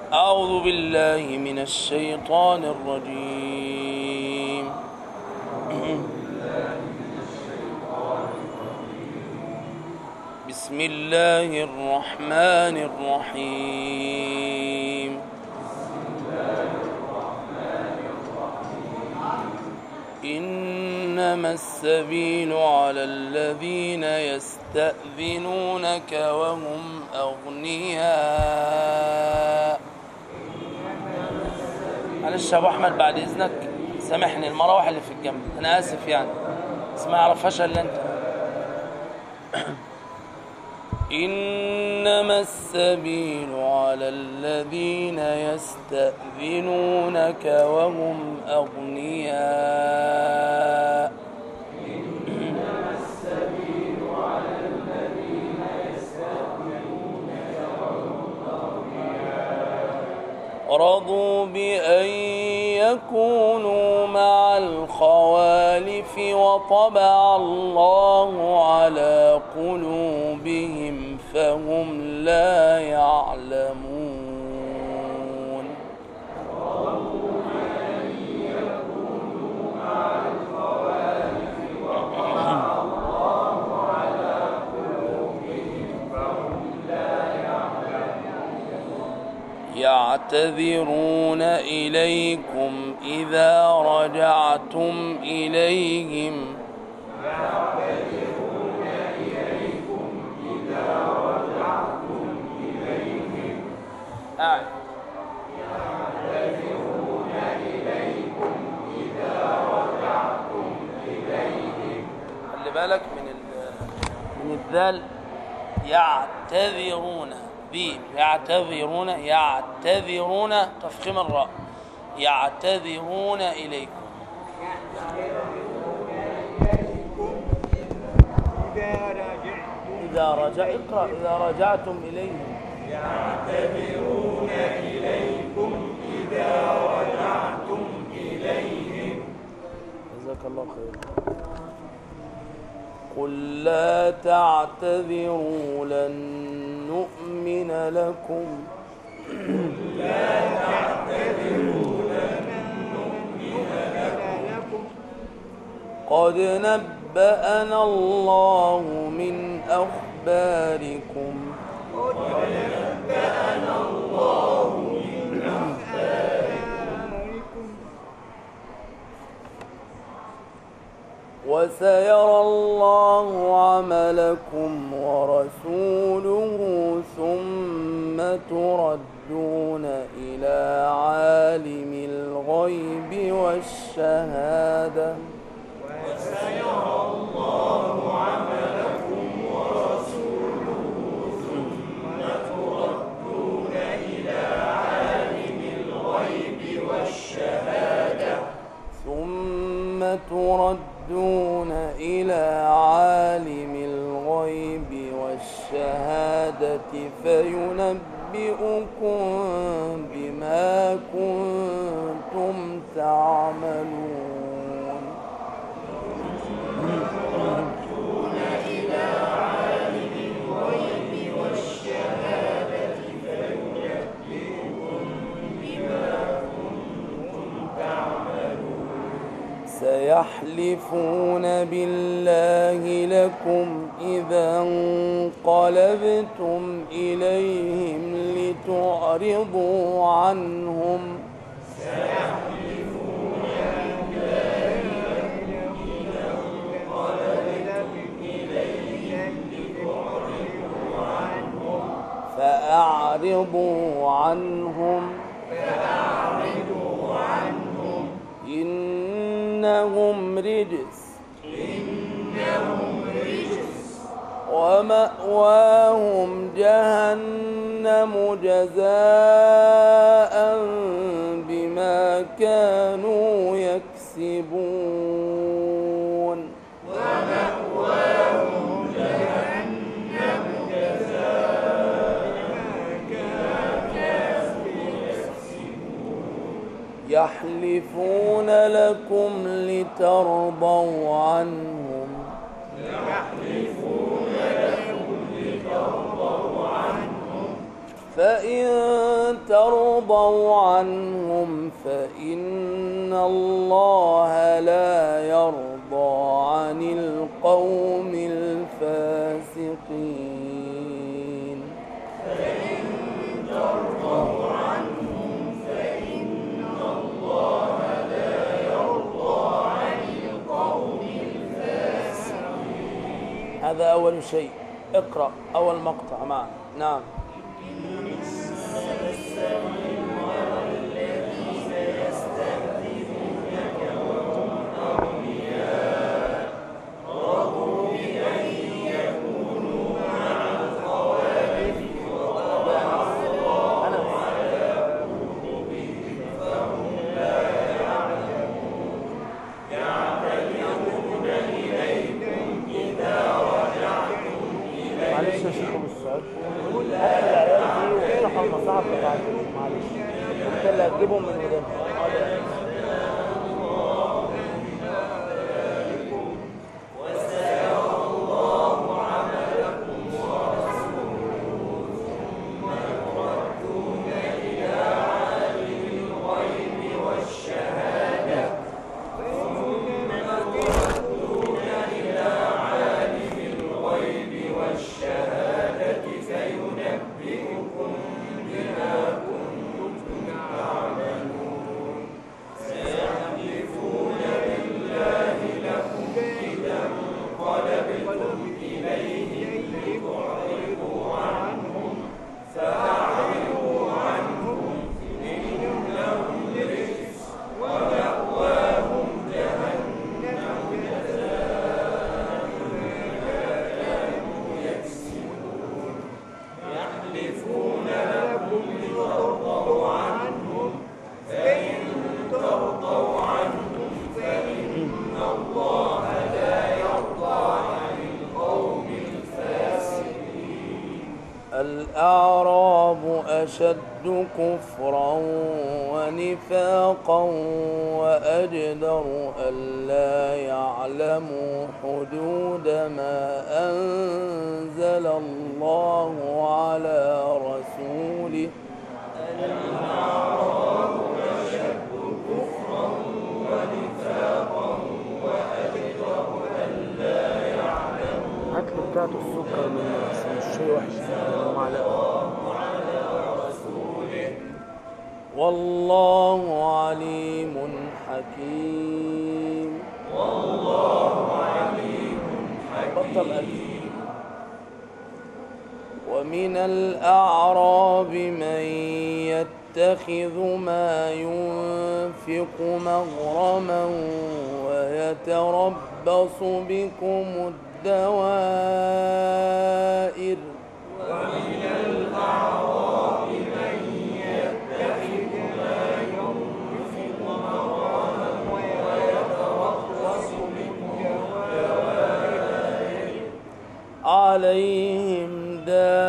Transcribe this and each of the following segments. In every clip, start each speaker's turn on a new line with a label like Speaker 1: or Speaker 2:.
Speaker 1: أعوذ بالله من الشيطان الرجيم بسم الله الرحمن الرحيم إنما السبيل على الذين يستأذنونك وهم أغنياء معلش يا أبو أحمد بعد إذنك سامحني المراوح اللي في الجنب أنا آسف يعني بس ما يعرفهاش إلا أنت إنما السبيل على الذين يستأذنونك وهم أغنياء رضوا بأن يكونوا مع الخوالف وطبع الله على قلوبهم فهم لا يعلمون يعتذرون إليكم إذا رجعتم إليهم قاعد خلي بالك من ال- من الذال يعتذرون ذي يعتذرون يعتذرون تفخيم الراء يعتذرون إليكم
Speaker 2: إذا راجعتم
Speaker 1: إذا رجع اقرأ إذا رجعتم إليهم
Speaker 2: يعتذرون إليكم إذا رجعتم إليهم
Speaker 1: جزاك الله خير قل لا تعتذروا لن نؤمن لكم
Speaker 2: لكم
Speaker 1: قد نبأنا الله من أخباركم وسيرى الله عملكم ورسوله ثم تردون إلى عالم الغيب والشهادة ثم تردون إلى عالم الغيب والشهادة فينبئكم بما كنتم تعملون سيحلفون بالله لكم إذا انقلبتم إليهم لتعرضوا عنهم فأعرضوا عنهم إنهم رجس ومأواهم جهنم جزاء بما كانوا يكسبون يحلفون لكم لترضوا عنهم فإن ترضوا عنهم فإن الله لا يرضى عن القوم الفاسقين هذا أول شيء اقرأ أول مقطع معنا نعم
Speaker 3: معلش يا شيخ ابو السعود هات العيال دي وافتحوا المصاحف بتاعتهم معلش انت اللي هتجيبهم من ودانهم
Speaker 1: الأعراب أشد كفرا ونفاقا وأجدر ألا يعلموا حدود ما أنزل الله على رسوله
Speaker 3: هات له بتاعته السكر من بس مش شيء وحش يعني معلقه
Speaker 1: والله عليم حكيم والله عليم حكيم بطل ألف ومن الأعراب من يتخذ ما ينفق مغرما ويتربص بكم الدوائر عليهم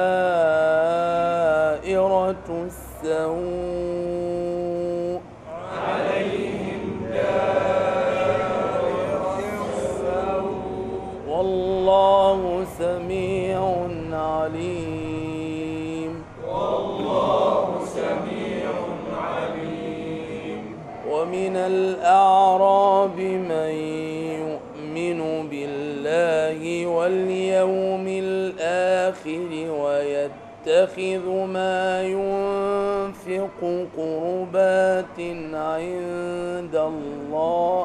Speaker 1: دائرة السوء والله سميع عليم ومن الأعراب من يؤمن بالله واليوم الآخر ويتخذ ما ينفق قربات عند الله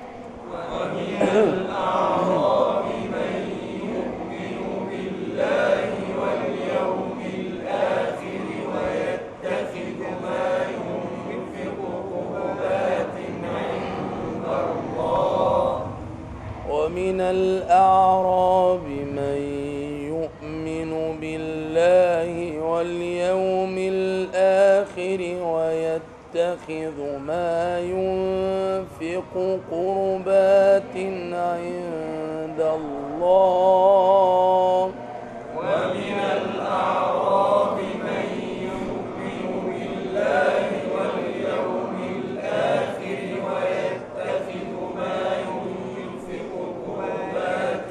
Speaker 1: ومن الأعراب من يؤمن بالله واليوم الآخر ويتخذ ما ينفق قربات عند الله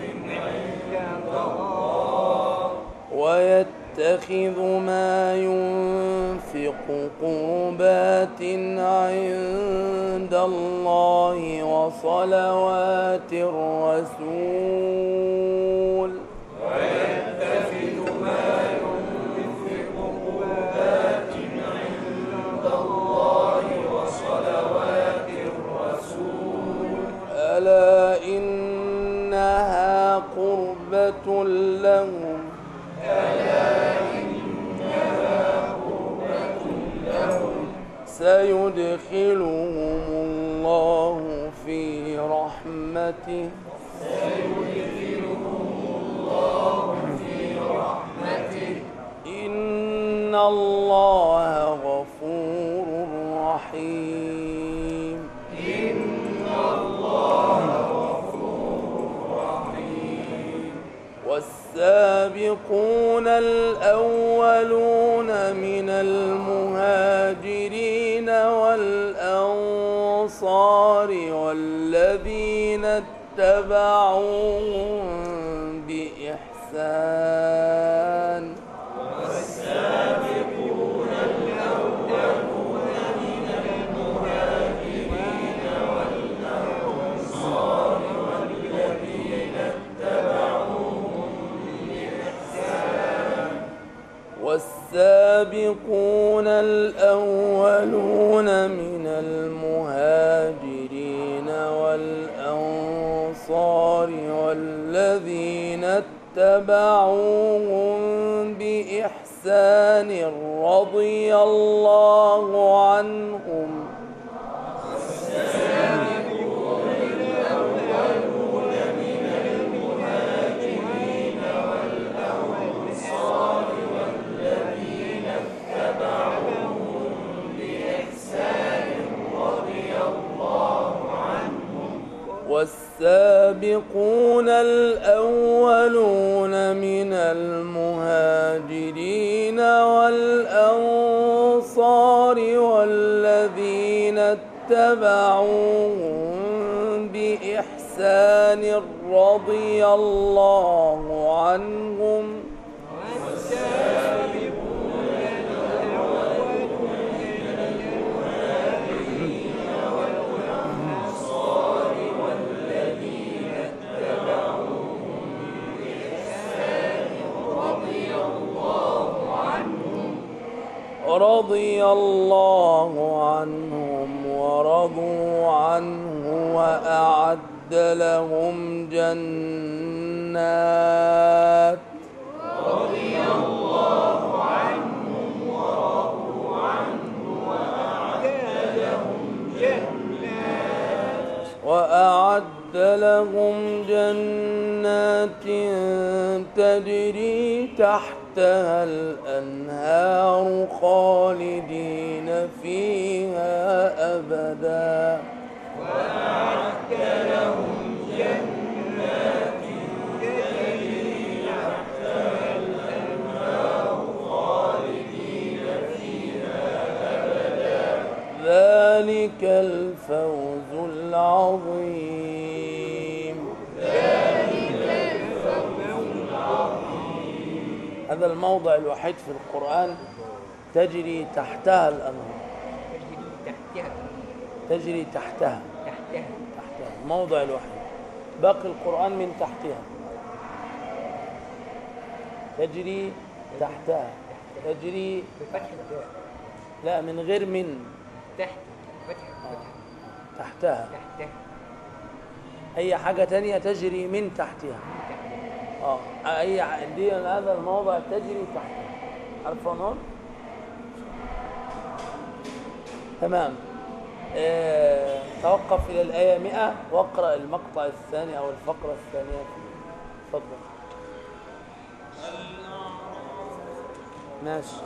Speaker 1: ويتخذ ما ينفق قربات عند الله وصلوات الرسول ألا إنها قربة لهم سيدخلهم الله في رحمته إن الله غفور رحيم والسابقون الأولون من المهاجرين والأنصار والذين اتبعوهم بإحسان والسابقون الأولون من المهاجرين والأنصار والذين اتبعوهم بإحسان رضي الله عنهم والسابقون الأولون من المهاجرين والأنصار والذين اتبعوهم بإحسان رضي الله عنهم رضي الله عنهم ورضوا عنه وأعد لهم جنات وأعد لهم جنات تجري تحتها الأنهار خالدين فيها أبدا ذلك الفوز العظيم هذا الموضع الوحيد في القرآن تجري تحتها الأنهار
Speaker 4: تحتها
Speaker 1: تجري تحتها
Speaker 4: تحتها
Speaker 1: تحتها الموضع الوحيد باقي القرآن من تحتها تجري تحتها تجري
Speaker 4: بفتح الداء
Speaker 1: لا من غير من
Speaker 4: تحت فتح فتح
Speaker 1: تحتها
Speaker 4: تحتها
Speaker 1: أي حاجة تانية تجري من تحتها اه أي ع- دي هذا الموضع تجري تحتها عارفة هون تمام آه، توقف إلى الآية 100 واقرأ المقطع الثاني أو الفقرة الثانية فيه تفضل ماشي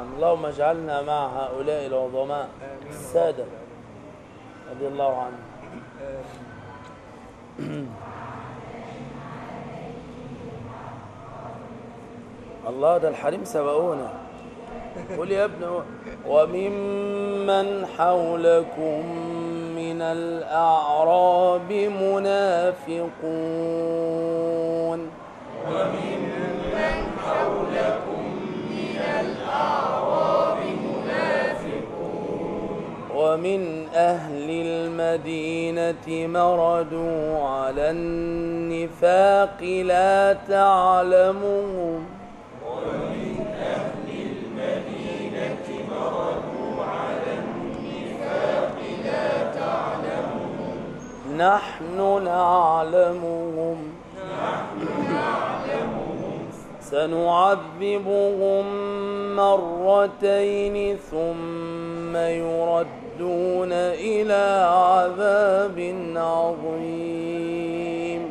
Speaker 1: نعم اللهم اجعلنا مع هؤلاء العظماء السادة رضي الله عنهم الله ده الحريم سبقونا قل يا ابن وممن حولكم من الأعراب منافقون ومن أهل المدينة مردوا على النفاق لا تعلمهم نحن نعلمهم سنعذبهم مرتين ثم يردون إلى عذاب عظيم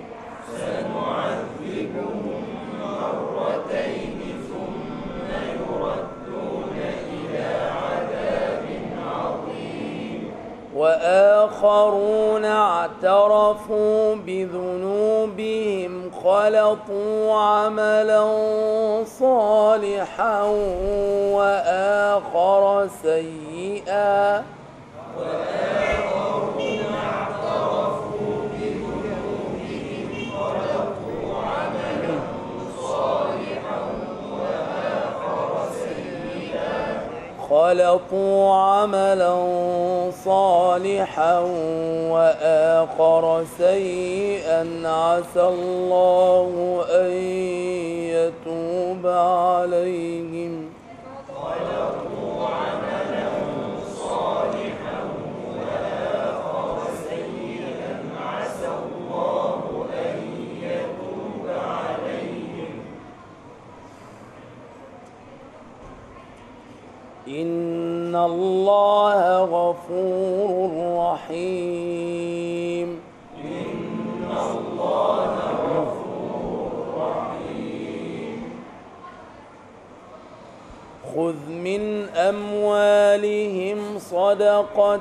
Speaker 1: وآخرون اعترفوا بذنوبهم خلطوا عملا صالحا وآخر سيئا خلطوا عملا صالحا وآخر سيئا عسى الله أن يتوب عليهم إن الله غفور رحيم خذ من أموالهم صدقة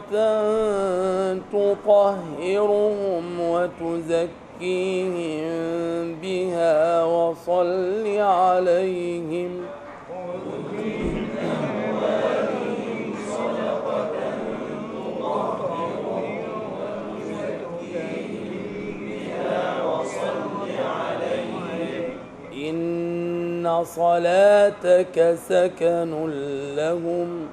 Speaker 1: تطهرهم وتزكيهم بها وصل عليهم إن صلاتك سكن لهم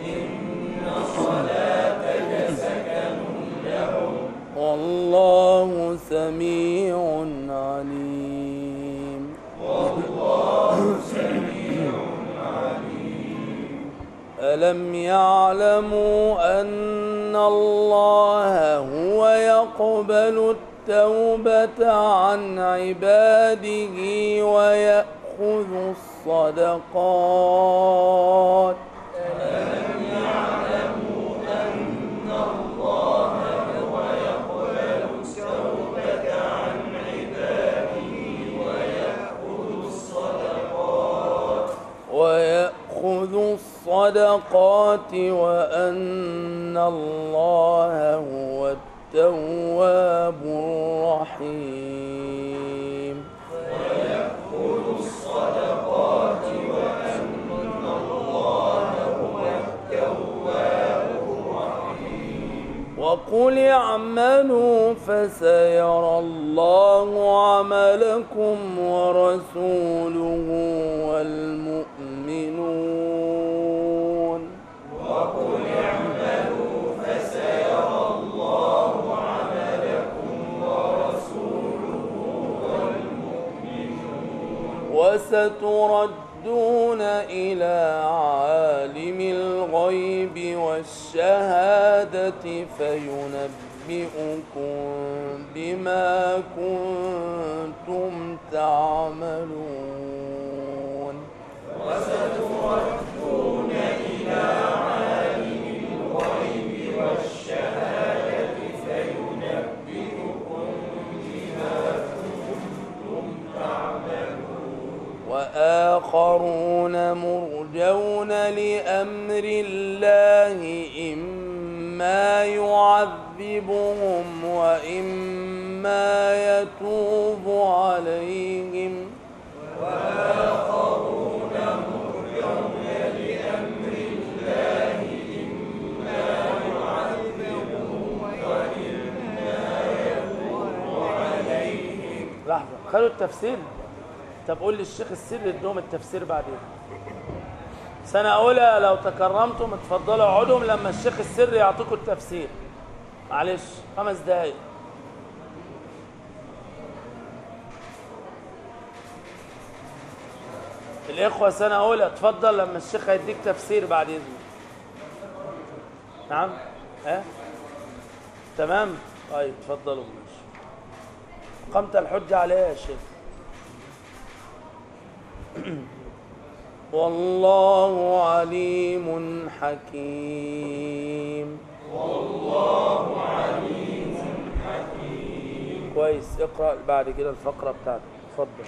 Speaker 1: والله سميع عليم ألم يعلموا أن الله هو يقبل التوبة عن عباده ويأخذ الصدقات ويأخذ الصدقات وأن الله هو التواب الرحيم وقل اعملوا فسيرى الله عملكم ورسوله والمؤمنون وستردون إلى عالم الغيب والشهادة فينبئكم بما كنتم تعملون وآخرون مرجون لأمر لأمر الله إما يعذبهم وإما يتوب عليهم لحظة خلوا التفسير طب قول لي الشيخ السر ادهم التفسير بعدين سنة أولى لو تكرمتم اتفضلوا اقعدوا لما الشيخ السر يعطيكم التفسير معلش خمس دقايق الإخوة سنة أولى اتفضل لما الشيخ هيديك تفسير بعد إذنك نعم ها تمام طيب اتفضلوا ماشي قمت الحجة عليه يا شيخ والله عليم حكيم والله عليم حكيم كويس اقرأ بعد كده الفقرة بتاعتك اتفضل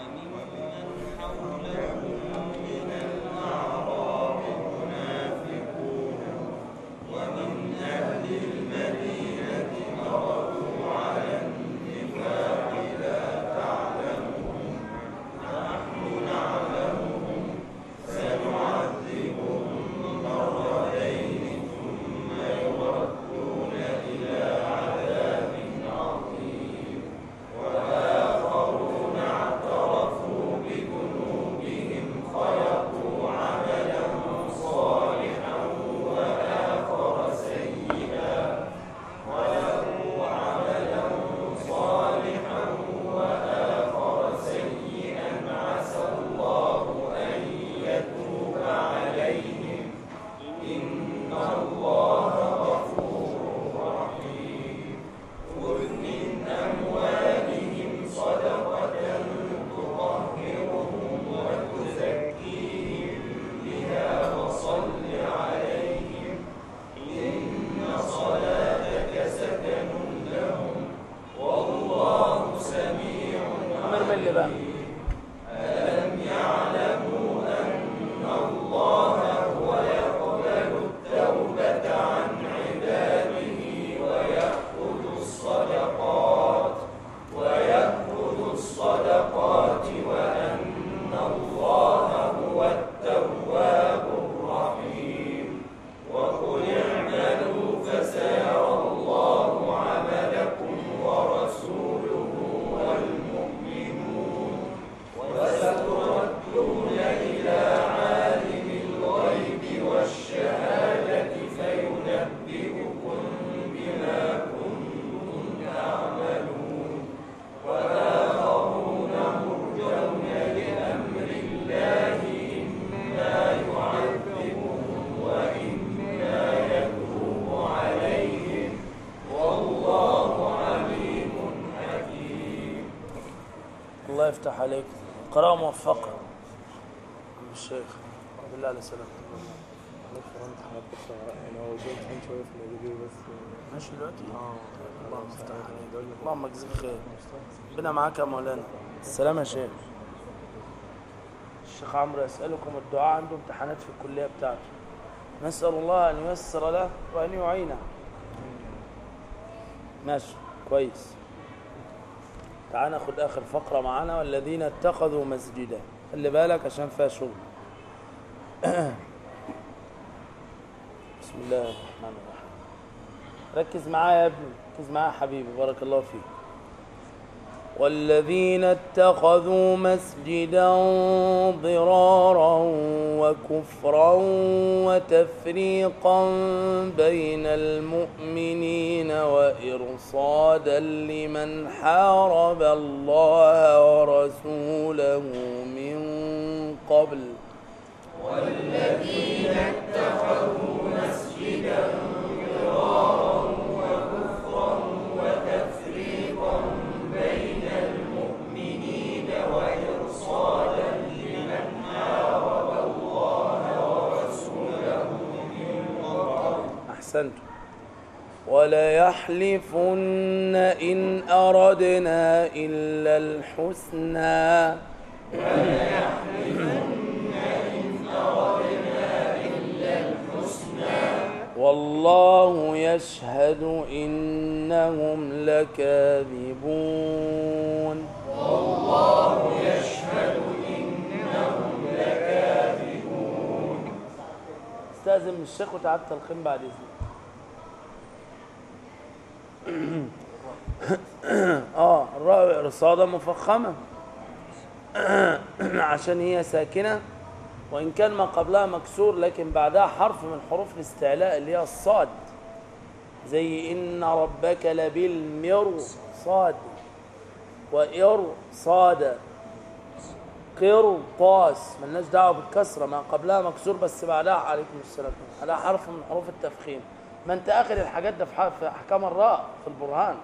Speaker 1: عمر من اللي بقى الله يفتح عليك قراءة موفقة عم الشيخ بالله على سلامتك
Speaker 3: معلش هو انت حضرتك يعني هو جاي امتحان شويه في الإعدادية بس
Speaker 1: ماشي دلوقتي
Speaker 3: اه
Speaker 1: اللهم افتح عليك
Speaker 3: دول
Speaker 1: اللهم اجزيك خير ربنا معاك يا مولانا السلام يا شيخ الشيخ عمرو يسألكم الدعاء عنده امتحانات في الكلية بتاعته نسأل الله أن ييسر له وأن يعينه ماشي كويس تعال ناخد آخر فقرة معانا والذين اتخذوا مسجدا خلي بالك عشان فيها شغل بسم الله الرحمن الرحيم ركز معايا يا ابني ركز معايا يا حبيبي بارك الله فيك والذين اتخذوا مسجدا ضرارا وكفرا وتفريقا بين المؤمنين وإرصادا لمن حارب الله ورسوله من قبل أحسنت وليحلفن إن أردنا إلا الحسنى والله يشهد إنهم لكاذبون استاذن من الشيخ وتعاد تلقين بعد اذنك اه الراء رصاده مفخمه عشان هي ساكنه وان كان ما قبلها مكسور لكن بعدها حرف من حروف الاستعلاء اللي هي الصاد زي ان ربك لبالمرصاد وإرصاد قرطاس ملناش دعوه بالكسره ما قبلها مكسور بس بعدها عليكم السلام على حرف من حروف التفخيم ما انت اخر الحاجات ده في ح- في احكام الراء في البرهان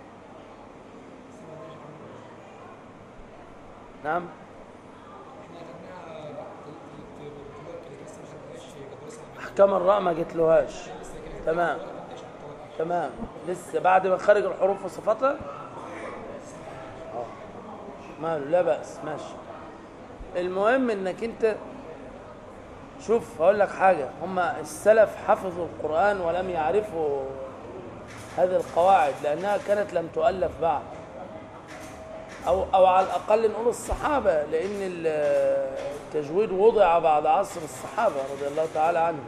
Speaker 1: نعم احكام الراء ما جتلهاش تمام تمام لسه بعد ما خرج الحروف وصفاتها اه ماله لا بأس ماشي المهم انك انت شوف هقول لك حاجة هم السلف حفظوا القرآن ولم يعرفوا هذه القواعد لأنها كانت لم تؤلف بعد أو, أو على الأقل نقول الصحابة لأن ال- التجويد وضع بعد عصر الصحابة رضي الله تعالى عنهم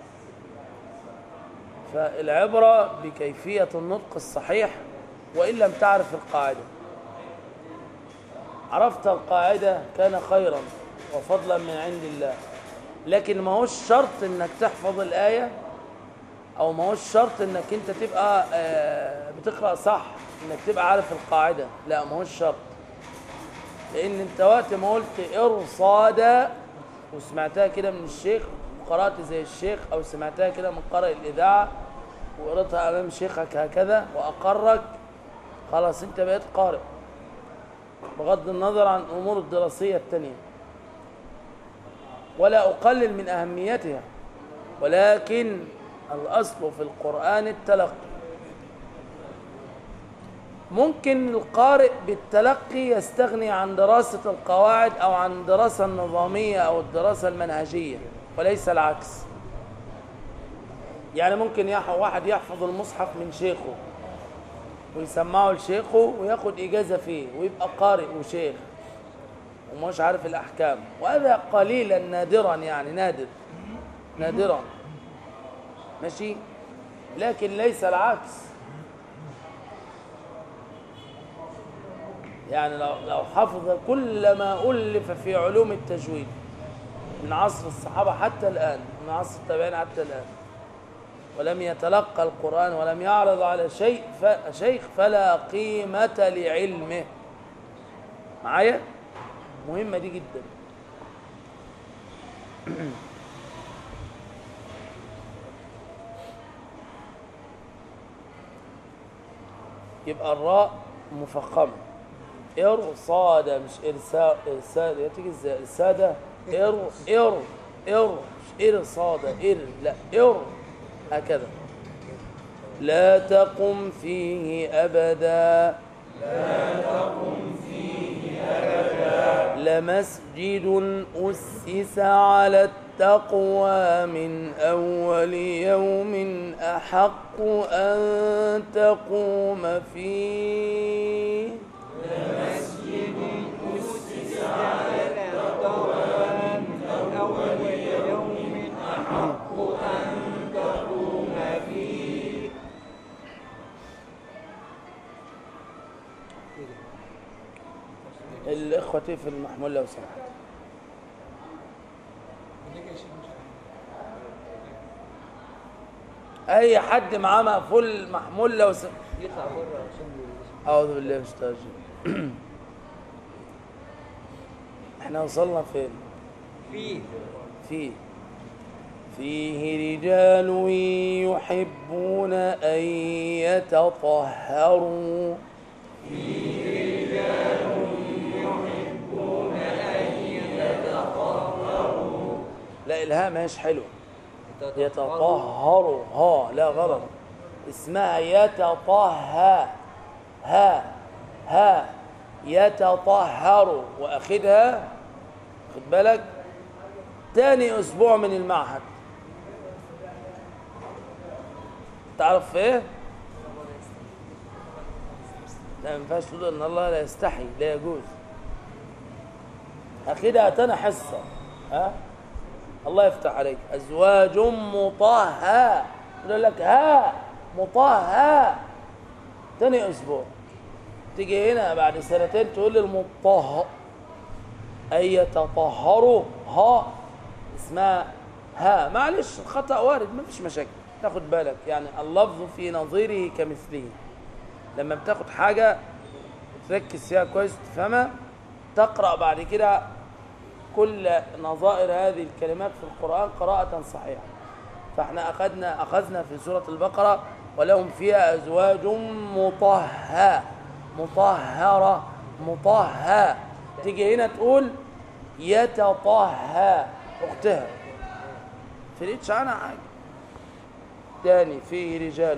Speaker 1: فالعبرة بكيفية النطق الصحيح وإن لم تعرف القاعدة عرفت القاعدة كان خيرا وفضلا من عند الله لكن ما هوش شرط انك تحفظ الآية او ما هوش شرط انك انت تبقى آه، بتقرأ صح انك تبقى عارف القاعدة لا ما هوش شرط لان انت وقت ما قلت ارصاد وسمعتها كده من الشيخ وقرأت زي الشيخ او سمعتها كده من قارئ الاذاعة وقرأتها امام شيخك هكذا واقرك خلاص انت بقيت قارئ بغض النظر عن الامور الدراسيه التانيه ولا اقلل من اهميتها ولكن الاصل في القران التلقي ممكن القارئ بالتلقي يستغني عن دراسه القواعد او عن الدراسه النظاميه او الدراسه المنهجيه وليس العكس يعني ممكن يح- واحد يحفظ المصحف من شيخه ويسمعه لشيخه وياخد إجازة فيه ويبقى قارئ وشيخ ومش عارف الأحكام وهذا قليلا نادرا يعني نادر نادرا ماشي لكن ليس العكس يعني لو لو حفظ كل ما ألف في علوم التجويد من عصر الصحابة حتى الآن من عصر التابعين حتى الآن ولم يتلقى القرآن ولم يعرض على شيء ف... شيخ فلا قيمة لعلمه معايا مهمة دي جدا يبقى الراء مفخمة إرصاد مش إرساء إرساد هي تيجي ازاي إرسادة إر إر إر مش إرصاد إر لا إر هكذا لا تقم فيه أبدا لا تقم فيه أبدا لمسجد أسس على التقوى من أول يوم أحق أن تقوم فيه
Speaker 2: أول يوم أحق أن تقوم فيه
Speaker 1: الإخوة تقفل المحمول لو سمحت أي حد معاه مقفول محمول لو سمحت
Speaker 4: يطلع بره عشان
Speaker 1: أعوذ بالله من الشيطان الرجيم احنا وصلنا فين؟
Speaker 4: فيه
Speaker 1: فيه فيه رجال يحبون أن يتطهروا لا الهاء ماهيش حلوه يتطهروا ها لا غلط اسمها يتطهى ها ها يتطهروا واخدها خد بالك تاني اسبوع من المعهد تعرف في ايه لا ما ينفعش تقول ان الله لا يستحي لا يجوز اخدها اتانا حصه ها الله يفتح عليك ازواج مطهى يقول لك ها مطهى تاني اسبوع تيجي هنا بعد سنتين تقول لي المطهى أي يتطهروا ها اسمها ها معلش الخطأ وارد ما فيش مشاكل تاخد بالك يعني اللفظ في نظيره كمثله لما بتاخد حاجة تركز فيها كويس تفهمها تقرأ بعد كده كل نظائر هذه الكلمات في القرآن قراءة صحيحة فاحنا أخذنا أخذنا في سورة البقرة ولهم فيها أزواج مطهى مطهرة مطهى تيجي هنا تقول يتطهى أختها فريتش عنها حاجة تاني فيه رجال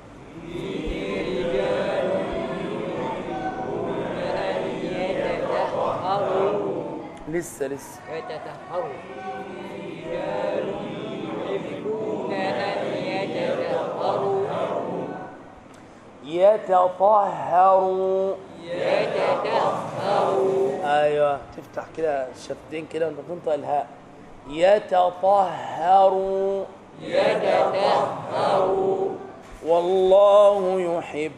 Speaker 4: أن يتطهروا
Speaker 1: لسه لسه
Speaker 4: يتطهروا يحبون أن يتطهروا
Speaker 1: يتطهروا
Speaker 4: يتطهروا
Speaker 1: ايوه تفتح كده الشفتين كده وانت تنطق الهاء يتطهروا
Speaker 4: يتطهروا
Speaker 1: والله يحب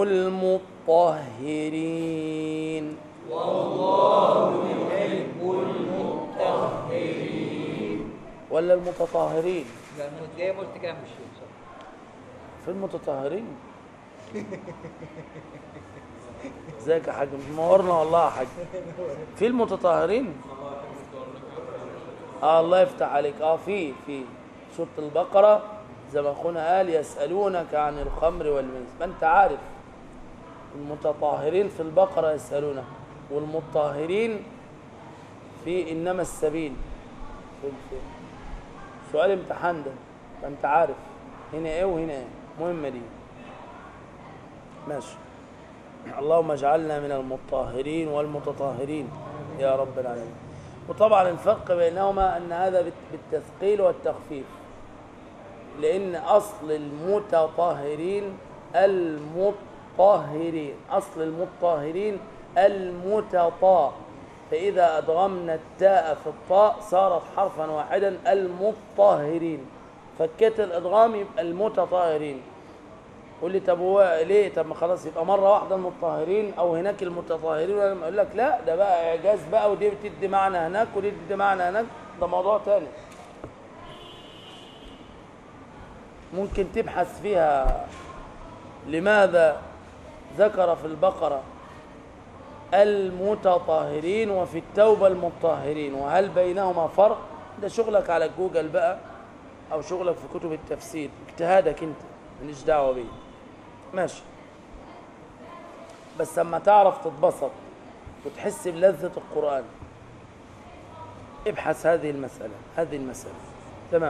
Speaker 1: المطهرين ولا المتطهرين
Speaker 4: لأنه زي ما قلت كده مش صح.
Speaker 1: في المتطهرين ازيك يا حاج منورنا والله يا حاج في المتطهرين اه الله يفتح عليك اه في في سوره البقره زي ما اخونا قال يسالونك عن الخمر والميسر ما انت عارف المتطهرين في البقره يسالونك والمطهرين في انما السبيل في في سؤال امتحان ده فانت عارف هنا ايه وهنا ايه مهمه دي ماشي اللهم اجعلنا من المطهرين والمتطهرين يا رب العالمين وطبعا الفرق بينهما ان هذا بت- بالتثقيل والتخفيف لان اصل المتطهرين المطهرين اصل المطهرين المتطا فاذا ادغمنا التاء في الطاء صارت حرفا واحدا المطهرين فكيت الادغام يبقى المتطهرين قول لي طب هو ليه طب ما خلاص يبقى مره واحده المطهرين او هناك المتطهرين ولا اقول لك لا ده بقى اعجاز بقى ودي بتدي معنى هناك ودي بتدي معنى هناك ده موضوع تاني ممكن تبحث فيها لماذا ذكر في البقره المتطهرين وفي التوبه المطهرين وهل بينهما فرق ده شغلك على جوجل بقى او شغلك في كتب التفسير اجتهادك انت ماليش دعوه بيه ماشي بس اما تعرف تتبسط وتحس بلذة القرآن ابحث هذه المسألة هذه المسألة تمام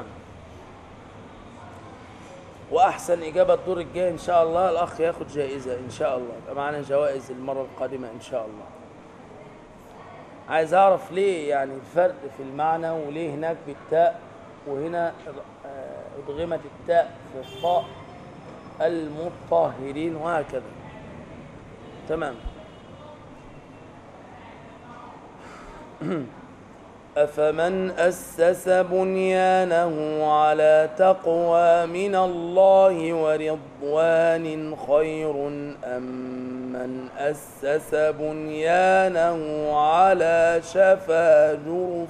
Speaker 1: وأحسن إجابة الدور الجاي إن شاء الله الأخ ياخد جائزة إن شاء الله يبقى معنا جوائز المرة القادمة إن شاء الله عايز أعرف ليه يعني الفرق في المعنى وليه هناك بالتاء وهنا آه، أدغمت التاء في الطاء المطهرين وهكذا تمام أفمن أسس بنيانه على تقوى من الله ورضوان خير أم من أسس بنيانه على شفا جرف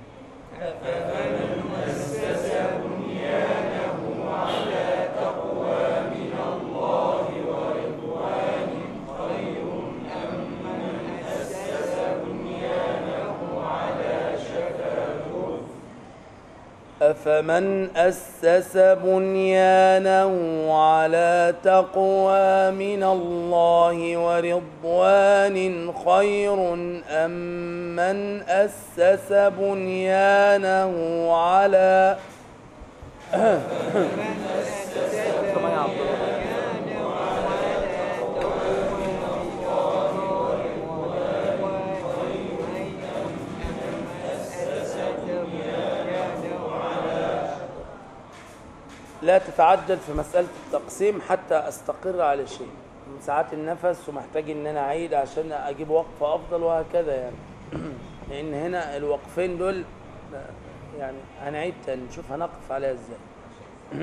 Speaker 1: أفمن أسس بنيانه على تقوى من الله ورضوان خير أم من أسس بنيانه على لا تتعجل في مسألة التقسيم حتى أستقر على شيء من ساعات النفس ومحتاج إن أنا أعيد عشان أجيب وقفة أفضل وهكذا يعني لأن هنا الوقفين دول يعني هنعيد تاني نشوف هنقف عليها إزاي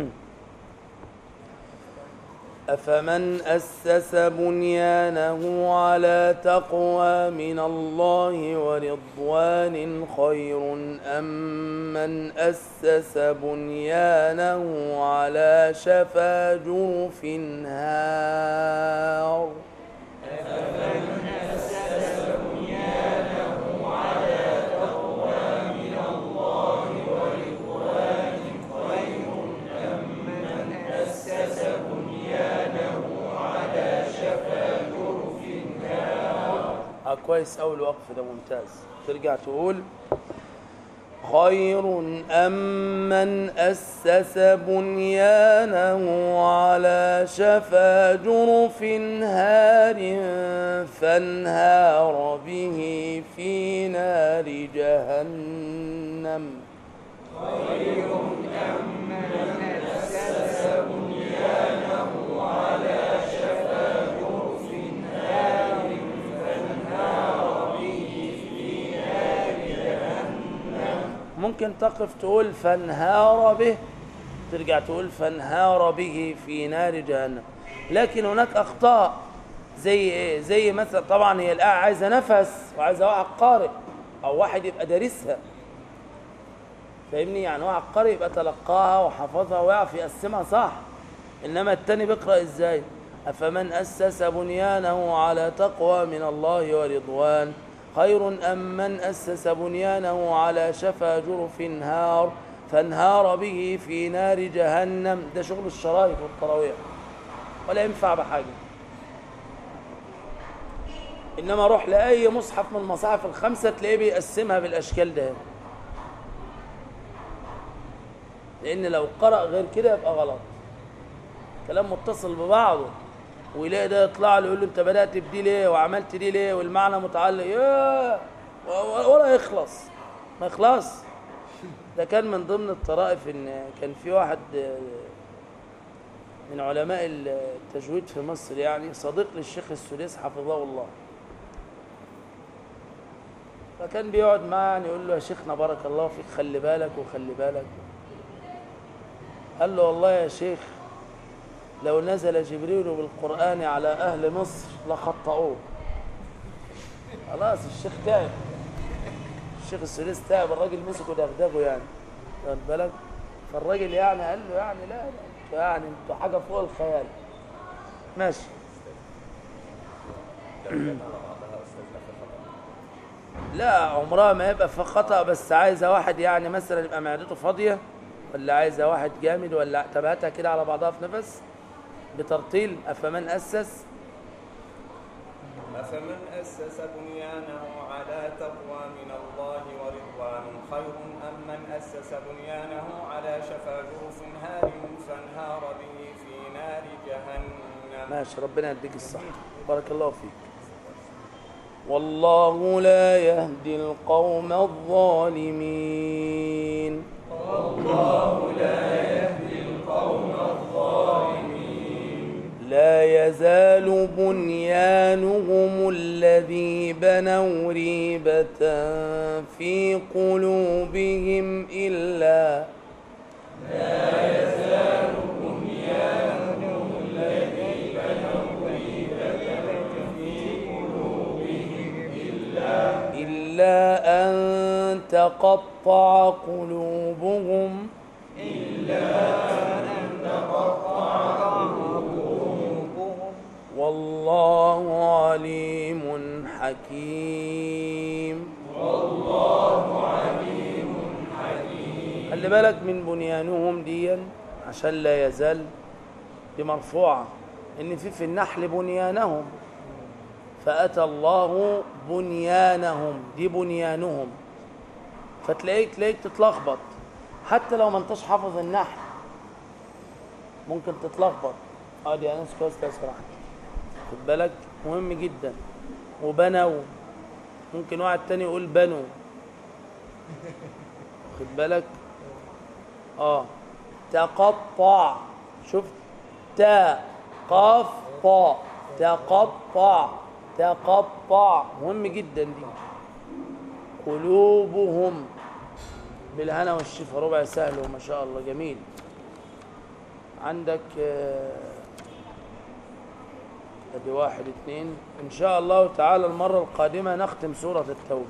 Speaker 1: أفمن أسس بنيانه على تقوى من الله ورضوان خير أم من أسس بنيانه على شفا جرف هار اه كويس أول وقف ده ممتاز ترجع تقول خير أم من أسس بنيانه على شفا جرف هار فانهار به في نار جهنم ممكن تقف تقول فانهار به ترجع تقول فانهار به في نار جهنم لكن هناك اخطاء زي ايه زي مثلا طبعا هي الايه عايزه نفس وعايزه واحد قارئ او واحد يبقى دارسها فاهمني يعني واحد قارئ يبقى تلقاها وحفظها ويعرف يقسمها صح انما التاني بيقرا ازاي افمن اسس بنيانه على تقوى من الله ورضوان خير أم من أسس بنيانه على شفا جرف هار فانهار به في نار جهنم ده شغل الشرايط والتراويح ولا ينفع بحاجة إنما روح لأي مصحف من المصاحف الخمسة تلاقيه بيقسمها بالأشكال ده لأن لو قرأ غير كده يبقى غلط كلام متصل ببعضه ويلاقي ده يطلع له يقول له انت بدات بدي ليه وعملت دي ليه والمعنى متعلق يا ولا يخلص ما يخلص ده كان من ضمن الطرائف ان كان في واحد من علماء التجويد في مصر يعني صديق للشيخ السديس حفظه الله فكان بيقعد معاه يعني يقول له يا شيخنا بارك الله فيك خلي بالك وخلي بالك قال له والله يا شيخ لو نزل جبريل بالقرآن على أهل مصر لخطأوه خلاص الشيخ تعب الشيخ السديس تعب الراجل مسكه دغدغه يعني واخد بالك فالراجل يعني قال له يعني لا لا يعني انتوا حاجة فوق الخيال ماشي لا عمرها ما يبقى في خطأ بس عايزة واحد يعني مثلا يبقى معدته فاضية ولا عايزة واحد جامد ولا تبعتها كده على بعضها في نفس بترتيل أفمن أسس
Speaker 2: أفمن أسس بنيانه على تقوى من الله ورضوان خير أم من أسس بنيانه على شفا جرف هار فانهار به في نار جهنم
Speaker 1: ماشي ربنا يديك الصحة بارك الله فيك والله لا يهدي القوم الظالمين لا يزال بنيانهم الذي بنوا ريبة في قلوبهم إلا إلا أن تقطع قلوبهم والله عليم حكيم والله عليم حكيم خلي بالك من بنيانهم ديا عشان لا يزال دي مرفوعة إن في في النحل بنيانهم فأتى الله بنيانهم دي بنيانهم فتلاقيك تلاقيك تتلخبط حتى لو ما انتش حافظ النحل ممكن تتلخبط اه دي انس كويس لو سمحت خد بالك مهم جدا وبنوا ممكن واحد تاني يقول بنوا خد بالك اه تقطع شوف تا قاف طاء تقطع تقطع مهم جدا دي قلوبهم بالهنا والشفا ربع سهل وما شاء الله جميل عندك آه، ادي واحد اتنين ان شاء الله تعالى المرة القادمة نختم سورة التوبة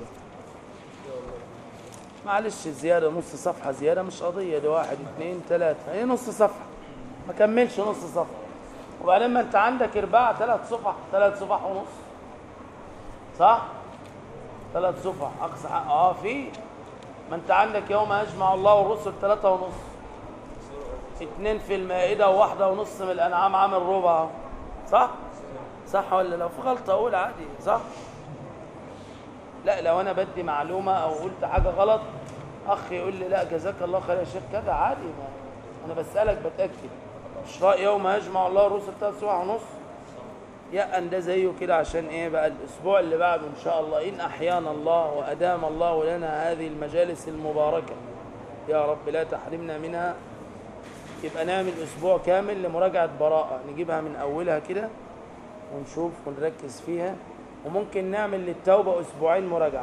Speaker 1: معلش زيادة نص صفحة زيادة مش قضية دي واحد اتنين تلاتة هي نص صفحة ما كملش نص صفحة وبعدين ما انت عندك ارباع ثلاث صفح ثلاث صفح ونص صح؟ ثلاث صفح اقصى حق اه في ما انت عندك يوم اجمع الله الرسل ثلاثة ونص اتنين في المائدة وواحدة ونص من الانعام عامل ربع اهو. صح؟ صح ولا لو في غلطة اقول عادي صح؟ لا لو انا بدي معلومة او قلت حاجة غلط اخ يقول لي لا جزاك الله خير يا شيخ كذا عادي ما انا بسألك بتأكد مش رأي يوم يجمع الله الرسل ثلاث سبع ونص يا ان ده زيه كده عشان ايه بقى الاسبوع اللي بعده ان شاء الله ان احيانا الله وادام الله لنا هذه المجالس المباركه يا رب لا تحرمنا منها يبقى نعمل اسبوع كامل لمراجعه براءه نجيبها من اولها كده ونشوف ونركز فيها وممكن نعمل للتوبه اسبوعين مراجعه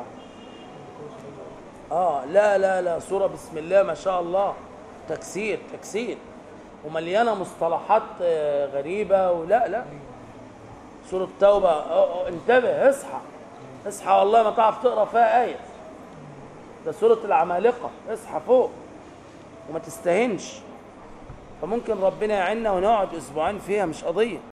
Speaker 1: اه لا لا لا صوره بسم الله ما شاء الله تكسير تكسير ومليانه مصطلحات آه، غريبه ولا لا سورة التوبة أو- أو انتبه اصحى اصحى والله ما تعرف تقرا فيها آية ده سورة العمالقة اصحى فوق وما تستهنش فممكن ربنا يعيننا ونقعد اسبوعين فيها مش قضية